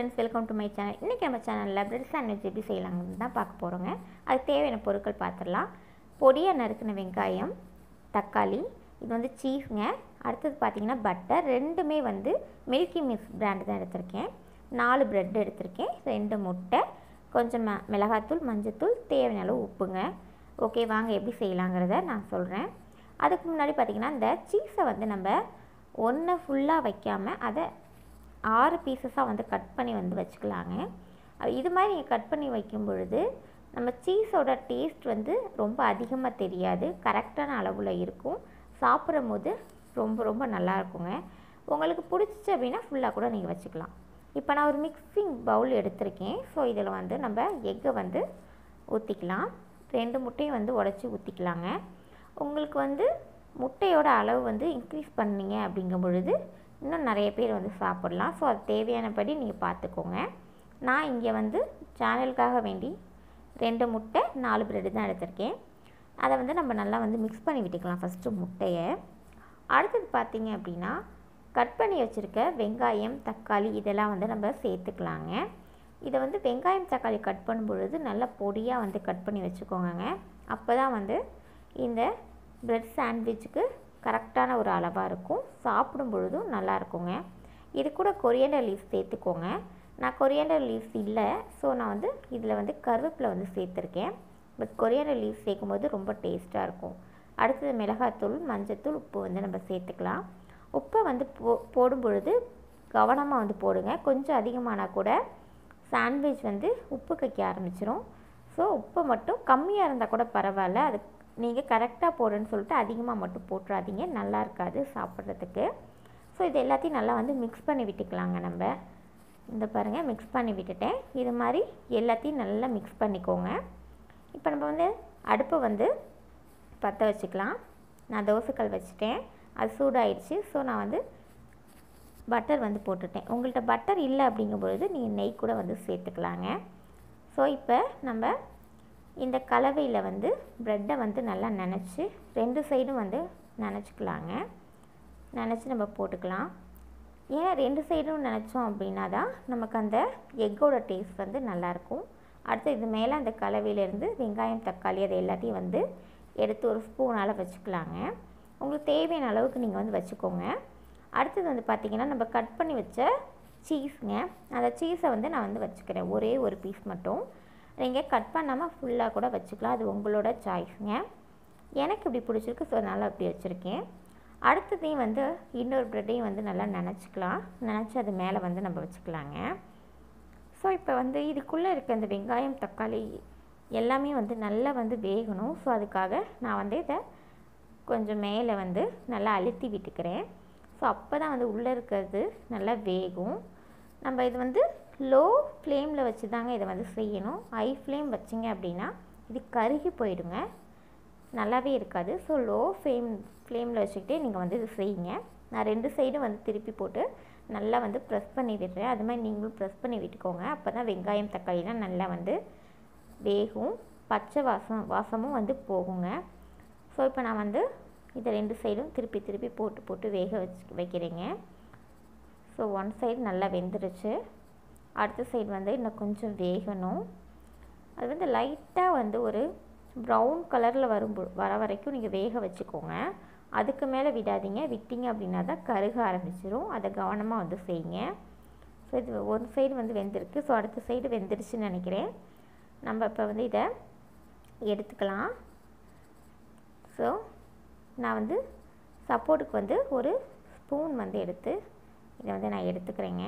friends welcome to my channel இன்றைக்கி நம்ம சேனலில் பிரெட் சாண்ட்விச் எப்படி செய்யலாங்கன்னு தான் பார்க்க போகிறோங்க அதுக்கு தேவையான பொருட்கள் பார்த்துடலாம் பொடியாக நறுக்கின வெங்காயம் தக்காளி இது வந்து சீஸ்ங்க அடுத்தது பார்த்தீங்கன்னா பட்டர் ரெண்டுமே வந்து மில்கி மிஸ் பிராண்டு தான் எடுத்திருக்கேன் நாலு பிரெட் எடுத்திருக்கேன் ரெண்டு முட்டை கொஞ்சம் ம மிளகாத்தூள் மஞ்சத்தூள் தேவையான அளவு உப்புங்க ஓகே வாங்க எப்படி செய்யலாங்கிறத நான் சொல்கிறேன் அதுக்கு முன்னாடி பார்த்திங்கன்னா இந்த சீஸை வந்து நம்ம ஒன்று ஃபுல்லாக வைக்காமல் அதை ஆறு பீசஸாக வந்து கட் பண்ணி வந்து வச்சுக்கலாங்க அது இது மாதிரி நீங்கள் கட் பண்ணி வைக்கும் பொழுது நம்ம சீஸோட டேஸ்ட் வந்து ரொம்ப அதிகமாக தெரியாது கரெக்டான அளவில் இருக்கும் சாப்பிடும் போது ரொம்ப ரொம்ப நல்லா இருக்குங்க உங்களுக்கு பிடிச்சிச்சு அப்படின்னா ஃபுல்லாக கூட நீங்கள் வச்சுக்கலாம் இப்போ நான் ஒரு மிக்சிங் பவுல் எடுத்திருக்கேன் ஸோ இதில் வந்து நம்ம எக்கை வந்து ஊற்றிக்கலாம் ரெண்டு முட்டையும் வந்து உடச்சி ஊற்றிக்கலாங்க உங்களுக்கு வந்து முட்டையோட அளவு வந்து இன்க்ரீஸ் பண்ணீங்க அப்படிங்கும் பொழுது இன்னும் நிறைய பேர் வந்து சாப்பிட்லாம் ஸோ அது தேவையானபடி நீங்கள் பார்த்துக்கோங்க நான் இங்கே வந்து சேனலுக்காக வேண்டி ரெண்டு முட்டை நாலு பிரெட்டு தான் எடுத்திருக்கேன் அதை வந்து நம்ம நல்லா வந்து மிக்ஸ் பண்ணி விட்டுக்கலாம் ஃபஸ்ட்டு முட்டையை அடுத்தது பார்த்தீங்க அப்படின்னா கட் பண்ணி வச்சுருக்க வெங்காயம் தக்காளி இதெல்லாம் வந்து நம்ம சேர்த்துக்கலாங்க இதை வந்து வெங்காயம் தக்காளி கட் பண்ணும் பொழுது நல்லா பொடியாக வந்து கட் பண்ணி வச்சுக்கோங்க அப்போ தான் வந்து இந்த பிரெட் சாண்ட்விச்சுக்கு கரெக்டான ஒரு அளவாக இருக்கும் சாப்பிடும் பொழுதும் நல்லா இருக்குங்க இது கூட கொரியண்டர் லீவ்ஸ் சேர்த்துக்கோங்க நான் கொரியண்டர் லீவ்ஸ் இல்லை ஸோ நான் வந்து இதில் வந்து கருவேப்பிலை வந்து சேர்த்துருக்கேன் பட் கொரியண்டர் லீவ்ஸ் சேர்க்கும்போது ரொம்ப டேஸ்ட்டாக இருக்கும் அடுத்தது மிளகாத்தூள் மஞ்சத்தூள் உப்பு வந்து நம்ம சேர்த்துக்கலாம் உப்பை வந்து போ போடும் பொழுது கவனமாக வந்து போடுங்க கொஞ்சம் அதிகமானால் கூட சாண்ட்விச் வந்து உப்பு கைக்க ஆரம்பிச்சிரும் ஸோ உப்பு மட்டும் கம்மியாக இருந்தால் கூட பரவாயில்ல அது நீங்கள் கரெக்டாக போடுன்னு சொல்லிட்டு அதிகமாக மட்டும் போட்டுறாதீங்க நல்லா இருக்காது சாப்பிட்றதுக்கு ஸோ இது எல்லாத்தையும் நல்லா வந்து மிக்ஸ் பண்ணி விட்டுக்கலாங்க நம்ம இந்த பாருங்கள் மிக்ஸ் பண்ணி விட்டுட்டேன் இது மாதிரி எல்லாத்தையும் நல்லா மிக்ஸ் பண்ணிக்கோங்க இப்போ நம்ம வந்து அடுப்பை வந்து பற்ற வச்சுக்கலாம் நான் தோசைக்கல் வச்சுட்டேன் அது சூடாயிடுச்சு ஸோ நான் வந்து பட்டர் வந்து போட்டுட்டேன் உங்கள்கிட்ட பட்டர் இல்லை அப்படிங்கும்பொழுது நீங்கள் நெய் கூட வந்து சேர்த்துக்கலாங்க ஸோ இப்போ நம்ம இந்த கலவையில் வந்து ப்ரெட்டை வந்து நல்லா நினச்சி ரெண்டு சைடும் வந்து நினச்சிக்கலாங்க நினச்சி நம்ம போட்டுக்கலாம் ஏன் ரெண்டு சைடும் நினச்சோம் அப்படின்னா தான் நமக்கு அந்த எக்கோட டேஸ்ட் வந்து நல்லாயிருக்கும் அடுத்து இது மேலே அந்த கலவையிலேருந்து வெங்காயம் தக்காளி அதை எல்லாத்தையும் வந்து எடுத்து ஒரு ஸ்பூனால் வச்சுக்கலாங்க உங்களுக்கு தேவையான அளவுக்கு நீங்கள் வந்து வச்சுக்கோங்க அடுத்தது வந்து பார்த்திங்கன்னா நம்ம கட் பண்ணி வச்ச சீஸுங்க அந்த சீஸை வந்து நான் வந்து வச்சுக்கிறேன் ஒரே ஒரு பீஸ் மட்டும் நீங்கள் கட் பண்ணாமல் ஃபுல்லாக கூட வச்சுக்கலாம் அது உங்களோட சாய்ஸுங்க எனக்கு இப்படி பிடிச்சிருக்கு ஸோ அதனால் அப்படி வச்சுருக்கேன் அடுத்ததையும் வந்து இன்னொரு ப்ரெட்டையும் வந்து நல்லா நினச்சிக்கலாம் நினச்சி அது மேலே வந்து நம்ம வச்சுக்கலாங்க ஸோ இப்போ வந்து இதுக்குள்ளே இருக்க இந்த வெங்காயம் தக்காளி எல்லாமே வந்து நல்லா வந்து வேகணும் ஸோ அதுக்காக நான் வந்து இதை கொஞ்சம் மேலே வந்து நல்லா அழுத்தி விட்டுக்கிறேன் ஸோ அப்போ தான் வந்து உள்ளே இருக்கிறது நல்லா வேகும் நம்ம இது வந்து லோ ஃப்ளேமில் வச்சு தாங்க இதை வந்து செய்யணும் ஹை ஃப்ளேம் வச்சிங்க அப்படின்னா இது கருகி போயிடுங்க நல்லாவே இருக்காது ஸோ லோ ஃப்ளேம் ஃப்ளேமில் வச்சுக்கிட்டே நீங்கள் வந்து இது செய்யுங்க நான் ரெண்டு சைடும் வந்து திருப்பி போட்டு நல்லா வந்து ப்ரெஸ் பண்ணி விடுறேன் அது மாதிரி நீங்களும் ப்ரெஸ் பண்ணி விட்டுக்கோங்க அப்போ தான் வெங்காயம் தக்காளிலாம் நல்லா வந்து வேகும் பச்சை வாசம் வாசமும் வந்து போகுங்க ஸோ இப்போ நான் வந்து இதை ரெண்டு சைடும் திருப்பி திருப்பி போட்டு போட்டு வேக வச்சு வைக்கிறேங்க ஸோ ஒன் சைடு நல்லா வெந்துருச்சு அடுத்த சைடு வந்து இன்னும் கொஞ்சம் வேகணும் அது வந்து லைட்டாக வந்து ஒரு ப்ரௌன் கலரில் வரும் வர வரைக்கும் நீங்கள் வேக வச்சுக்கோங்க அதுக்கு மேலே விடாதீங்க விட்டீங்க அப்படின்னா தான் கருக ஆரம்பிச்சிரும் அதை கவனமாக வந்து செய்யுங்க ஸோ இது ஒரு சைடு வந்து வெந்திருக்கு ஸோ அடுத்த சைடு வெந்துருச்சுன்னு நினைக்கிறேன் நம்ம இப்போ வந்து இதை எடுத்துக்கலாம் ஸோ நான் வந்து சப்போர்ட்டுக்கு வந்து ஒரு ஸ்பூன் வந்து எடுத்து இதை வந்து நான் எடுத்துக்கிறேங்க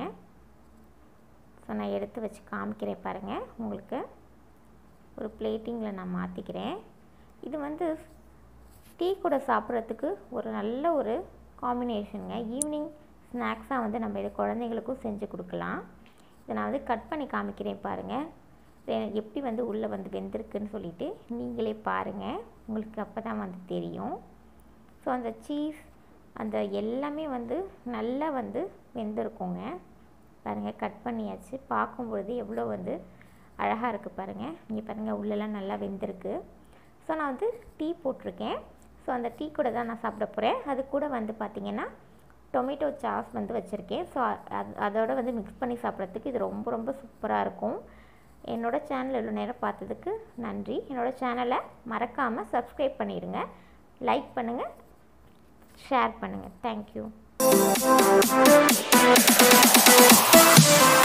ஸோ நான் எடுத்து வச்சு காமிக்கிறேன் பாருங்கள் உங்களுக்கு ஒரு பிளேட்டிங்கில் நான் மாற்றிக்கிறேன் இது வந்து டீ கூட சாப்பிட்றதுக்கு ஒரு நல்ல ஒரு காம்பினேஷனுங்க ஈவினிங் ஸ்நாக்ஸாக வந்து நம்ம இதை குழந்தைங்களுக்கும் செஞ்சு கொடுக்கலாம் இதை நான் வந்து கட் பண்ணி காமிக்கிறேன் பாருங்கள் எப்படி வந்து உள்ளே வந்து வெந்திருக்குன்னு சொல்லிட்டு நீங்களே பாருங்கள் உங்களுக்கு அப்போ தான் வந்து தெரியும் ஸோ அந்த சீஸ் அந்த எல்லாமே வந்து நல்லா வந்து வெந்திருக்குங்க பாருங்கள் கட் பண்ணியாச்சு பார்க்கும்பொழுது எவ்வளோ வந்து அழகாக இருக்குது பாருங்கள் இங்கே பாருங்கள் உள்ளெல்லாம் நல்லா வெந்திருக்கு ஸோ நான் வந்து டீ போட்டிருக்கேன் ஸோ அந்த டீ கூட தான் நான் சாப்பிட போகிறேன் அது கூட வந்து பார்த்திங்கன்னா டொமேட்டோ சாஸ் வந்து வச்சுருக்கேன் ஸோ அது அதோட வந்து மிக்ஸ் பண்ணி சாப்பிட்றதுக்கு இது ரொம்ப ரொம்ப சூப்பராக இருக்கும் என்னோடய சேனல் இவ்வளோ நேரம் பார்த்ததுக்கு நன்றி என்னோடய சேனலை மறக்காமல் சப்ஸ்கிரைப் பண்ணிடுங்க லைக் பண்ணுங்கள் ஷேர் பண்ணுங்கள் தேங்க்யூ